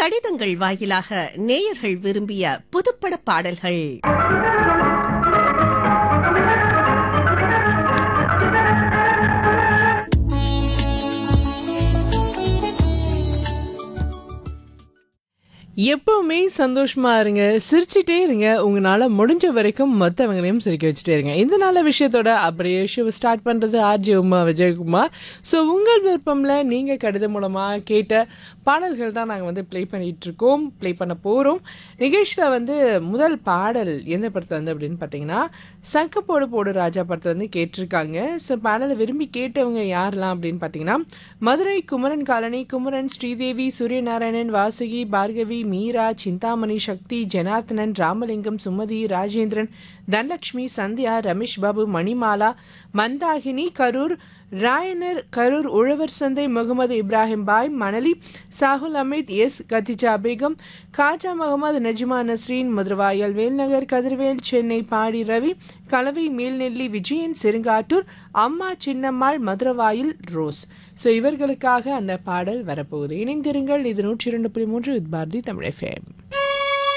கடிதங்கள் வாயிலாக நேயர்கள் விரும்பிய புதுப்பட பாடல்கள் எப்பவுமே சந்தோஷமா இருங்க சிரிச்சிட்டே இருங்க உங்களால முடிஞ்ச வரைக்கும் மற்றவங்களையும் சிரிக்க வச்சுட்டே இருங்க இந்த நல்ல விஷயத்தோட அப்படியே ஷோ ஸ்டார்ட் பண்றது ஆர்ஜி உமா விஜயகுமார் ஸோ உங்கள் விருப்பம்ல நீங்க கடிதம் மூலமா கேட்ட பாடல்கள் தான் நாங்கள் வந்து ப்ளே பண்ணிட்டு இருக்கோம் ப்ளே பண்ண போறோம் நிகழ்ச்சியில் வந்து முதல் பாடல் எந்த படத்துல இருந்து அப்படின்னு பார்த்தீங்கன்னா சங்க போடு போடு ராஜா படத்துல இருந்து கேட்டிருக்காங்க ஸோ பாடலை விரும்பி கேட்டவங்க யாரெல்லாம் அப்படின்னு பார்த்தீங்கன்னா மதுரை குமரன் காலனி குமரன் ஸ்ரீதேவி சூரியநாராயணன் வாசுகி பார்கவி மீரா சிந்தாமணி சக்தி ஜனார்த்தனன் ராமலிங்கம் சுமதி ராஜேந்திரன் தனலட்சுமி சந்தியா ரமேஷ் பாபு மணிமாலா மந்தாகினி கரூர் ராயனர் கரூர் உழவர் சந்தை முகமது இப்ராஹிம் பாய் மணலி சாகுல் அமீத் எஸ் கதிஜா பேகம் காஜா முகமது நஜ்மா நஸ்ரீன் மதுரவாயல் வேல்நகர் கதிர்வேல் சென்னை பாடி ரவி கலவை மேல்நெல்லி விஜயன் செருங்காட்டூர் அம்மா சின்னம்மாள் மதுரவாயில் ரோஸ் ஸோ இவர்களுக்காக அந்த பாடல் வரப்போகுது இணைந்திருங்கள் இது நூற்றி இரண்டு புள்ளி மூன்று வித் பாரதி தமிழ் எஃப்எம்